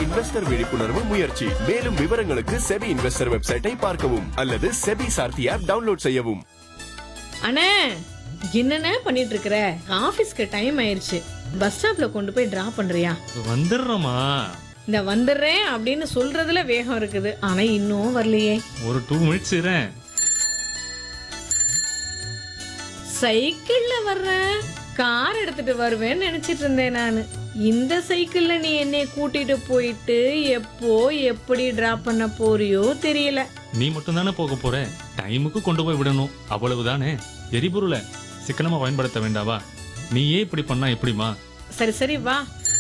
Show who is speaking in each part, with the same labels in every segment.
Speaker 1: investor விழிப்புணர்வு முயற்சி மேலும் விவரங்களுக்கு செபி இன்வெஸ்டர் வெப்சைட்டை பார்க்கவும் அல்லது செபி சார்த்தி ஆப் டவுன்லோட் செய்யவும்
Speaker 2: அண்ணே என்னண்ணே பண்ணிட்டு இருக்கிற ஆபீஸ்க்கு டைம் ஆயிருச்சு பஸ் ஸ்டாப்ல கொண்டு போய் டிராப் பண்றியா
Speaker 3: வந்துடுறோமா
Speaker 2: இந்த வந்துடுறேன் அப்படின்னு சொல்றதுல வேகம் இருக்குது ஆனா இன்னும் வரலையே
Speaker 3: ஒரு டூ மினிட்ஸ் இரேன்
Speaker 2: சைக்கிள்ல வர்றேன் கார் எடுத்துட்டு வருவேன்னு நினைச்சிட்டு இருந்தேன் நான் இந்த சைக்கிள்ல நீ என்னை கூட்டிட்டு போயிட்டு எப்போ எப்படி டிராப் பண்ண போறியோ தெரியல
Speaker 3: நீ மட்டும் தானே போக போற டைமுக்கு கொண்டு போய் விடணும் அவ்வளவுதானே எரிபொருளை சிக்கனமா பயன்படுத்த வேண்டாவா நீயே இப்படி பண்ணா எப்படிமா
Speaker 2: சரி சரி வா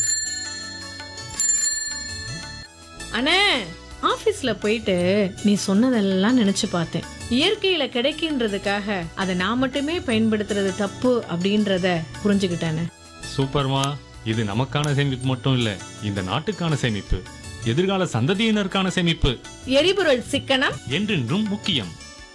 Speaker 2: அண்ணே ஆபீஸ்ல போயிட்டு நீ சொன்னதெல்லாம் நினைச்சு பார்த்தேன் இயற்கையில கிடைக்கின்றதுக்காக அதை நான் மட்டுமே பயன்படுத்துறது தப்பு அப்படின்றத புரிஞ்சுக்கிட்டானே
Speaker 3: சூப்பர்மா இது நமக்கான சேமிப்பு மட்டும் இல்ல இந்த நாட்டுக்கான சேமிப்பு எதிர்கால சந்ததியினருக்கான சேமிப்பு
Speaker 2: எரிபொருள் சிக்கனம்
Speaker 3: என்றென்றும் முக்கியம்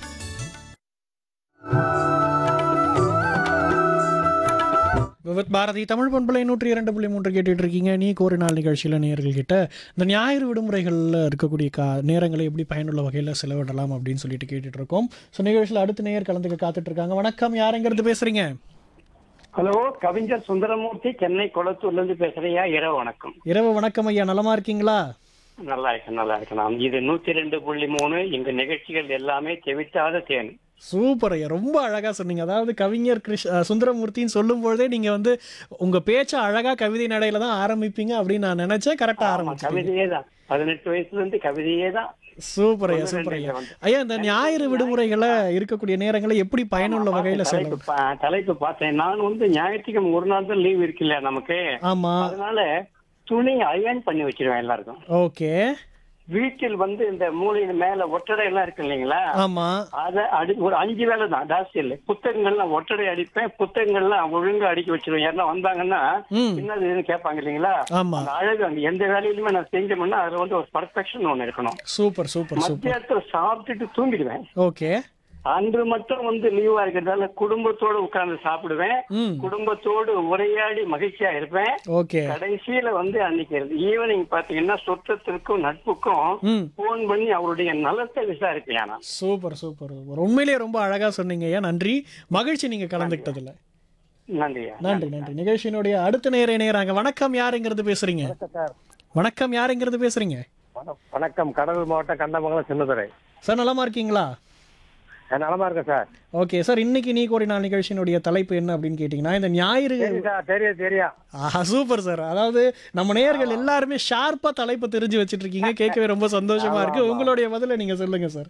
Speaker 4: விவத் பாரதி தமிழ் பண்பலை நூற்றி இரண்டு புள்ளி மூன்று கேட்டுட்டு இருக்கீங்க நீ கோரி நாள் நிகழ்ச்சியில் நேயர்கள் கிட்ட இந்த ஞாயிறு விடுமுறைகளில் இருக்கக்கூடிய கா நேரங்களை எப்படி பயனுள்ள வகையில் செலவிடலாம் அப்படின்னு சொல்லிட்டு கேட்டுட்டு இருக்கோம் ஸோ நிகழ்ச்சியில் அடுத்த நேயர் கலந்துக்க காத்துட்டு இருக்காங்க வணக்கம் யாருங்கிறது பேசுறீங்க
Speaker 5: ஹலோ கவிஞர் சுந்தரமூர்த்தி சென்னை குளத்தூர்ல இருந்து பேசுறியா இரவு வணக்கம்
Speaker 4: இரவு வணக்கம் ஐயா நலமா இருக்கீங்களா
Speaker 5: நல்லா இருக்கேன் நல்லா இருக்கேன் இது நூத்தி ரெண்டு புள்ளி மூணு எங்க நிகழ்ச்சிகள் எல்லாமே தெவிட்டாத தேன்
Speaker 4: சூப்பர் ஐயா ரொம்ப அழகா சொன்னீங்க அதாவது கவிஞர் கிருஷ் அஹ் சுந்தரமூர்த்தின்னு சொல்லும் பொழுதே நீங்க வந்து உங்க பேச்ச அழகா கவிதை நடையில தான் ஆரம்பிப்பீங்க அப்படின்னு நான் நினைச்சேன் கரெக்டா
Speaker 5: ஆமா,
Speaker 4: ஆரம்பிச்சீங்க
Speaker 5: கவிதையே தான் பதினெட்டு வயசுல இருந்து கவிதையே தான்
Speaker 4: சூப்பர் ஐயா சூப்பர் ஐயா ஐயா இந்த ஞாயிறு விடுமுறைகளை இருக்கக்கூடிய நேரங்களை எப்படி பயனுள்ள வகையில
Speaker 5: தலைப்பு
Speaker 4: செலவு
Speaker 5: பா- தலைப்பு பார்த்தேன் நான் வந்து ஞாயிற்றுக்கிழமை ஒரு நாள் தான் லீவ் இருக்குல்ல நமக்கு
Speaker 4: ஆமா
Speaker 5: அதனால துணி அயன் பண்ணி வச்சிருவேன் எல்லாருக்கும்
Speaker 4: ஓகே
Speaker 5: வீட்டில் வந்து இந்த மூலையில மேல ஒட்டடை எல்லாம் இருக்கு இல்லைங்களா
Speaker 4: ஆமா
Speaker 5: அத அடி ஒரு அஞ்சு வேலை தான் ஜாஸ்தி இல்லை புத்தகங்கள்லாம் ஒட்டடை அடிப்பேன் புத்தகங்கள்லாம் ஒழுங்கா அடுக்கி வச்சிருவேன் யாரெல்லாம் வந்தாங்கன்னா
Speaker 4: ம்
Speaker 5: என்னது இதுன்னு கேட்பாங்க இல்லைங்களா
Speaker 4: ஆமா
Speaker 5: அந்த அழகு அங்க எந்த வேலையிலுமே நான் செஞ்சோம்னா அதுல வந்து ஒரு பர்ஃபெக்ஷன் ஒண்ணு இருக்கணும்
Speaker 4: சூப்பர் சூப்பர் சூப்பர்
Speaker 5: மத்தியானத்துல சாப்பிட்டுட்டு தூங்கிடுவேன்
Speaker 4: ஓகே
Speaker 5: அன்று மட்டும் வந்து லீவா இருக்கிறதால குடும்பத்தோட உட்கார்ந்து சாப்பிடுவேன்
Speaker 4: ம்
Speaker 5: குடும்பத்தோடு உரையாடி மகிழ்ச்சியா இருப்பேன்
Speaker 4: ஓகே
Speaker 5: கடைசியில வந்து அன்னைக்கு ஈவினிங் பாத்தீங்கன்னா சுற்றத்திற்கும் நட்புக்கும்
Speaker 4: ம்
Speaker 5: போன் பண்ணி அவருடைய நலத்தை விசாரிப்பேன் நான்
Speaker 4: சூப்பர் சூப்பர் சூப்பர் உண்மையிலேயே ரொம்ப அழகா சொன்னீங்க ஐயா நன்றி மகிழ்ச்சி நீங்க கலந்துக்கிட்டதுல
Speaker 5: நன்றியா
Speaker 4: நன்றி நன்றி நிகழ்ச்சியினுடைய அடுத்த நேர நேராங்க வணக்கம் யாருங்கிறது பேசுறீங்க வணக்கம் யாருங்கிறது பேசுறீங்க
Speaker 6: வணக்கம் கடலூர் மாவட்டம் கண்டமங்கலம் சின்னதுரை
Speaker 4: சார் நலமா இருக்கீங்களா
Speaker 6: நான் நலமா இருக்கேன் சார்
Speaker 4: ஓகே சார் இன்னைக்கு நீ கோரி நாள் நிகழ்ச்சியினுடைய தலைப்பு என்ன அப்படின்னு கேட்டிங்கன்னா இந்த ஞாயிறு
Speaker 6: தெரியுதா தெரியும் தெரியும்
Speaker 4: ஆஹா சூப்பர் சார் அதாவது நம்ம நேயர்கள் எல்லாருமே ஷார்ப்பா தலைப்பு தெரிஞ்சு வச்சிட்டு இருக்கீங்க கேட்கவே ரொம்ப சந்தோஷமா இருக்கு உங்களுடைய பதில நீங்க சொல்லுங்க சார்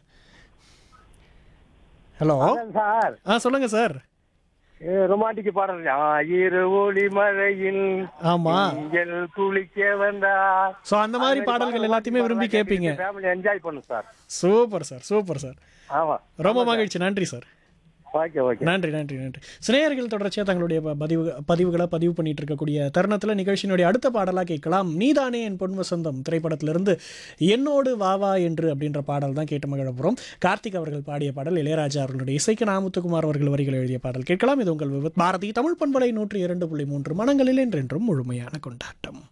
Speaker 4: ஹலோ
Speaker 6: அதான் சார்
Speaker 4: ஆ சொல்லுங்க சார்
Speaker 6: ரொமான்டிக் பாடல் ஆயிரு ஒளி மழையில்
Speaker 4: ஆமா
Speaker 6: நீங்கள் குளிக்க வந்தா
Speaker 4: சோ அந்த மாதிரி பாடல்கள் எல்லாத்தையுமே விரும்பி கேட்பீங்க
Speaker 6: ஃபேமிலி என்ஜாய் பண்ணும் sir
Speaker 4: super sir super sir
Speaker 6: ஆமா
Speaker 4: ரொம்ப மகிழ்ச்சி நன்றி சார்
Speaker 6: ஓகே ஓகே
Speaker 4: நன்றி நன்றி நன்றி சிநேயர்கள் தொடர்ச்சியாக தங்களுடைய ப- பதிவு பதிவுகளை பதிவு பண்ணிட்டு இருக்கக்கூடிய தருணத்தில் நிகழ்ச்சியினுடைய அடுத்த பாடலாக கேட்கலாம் நீதானே என் பொன் வசந்தம் திரைப்படத்திலிருந்து என்னோடு வா வா என்று அப்படின்ற பாடல் தான் கேட்டு மகிழ போகிறோம் கார்த்திக் அவர்கள் பாடிய பாடல் இளையராஜா அவர்களுடைய இசைக்கு நாமுத்துக்குமார் அவர்கள் வரிகள் எழுதிய பாடல் கேட்கலாம் இது உங்கள் விவத் பாரதி தமிழ் பண்பலை நூற்றி இரண்டு புள்ளி மூன்று மனங்களில் என்றென்றும் முழுமையான கொண்டாட்டம்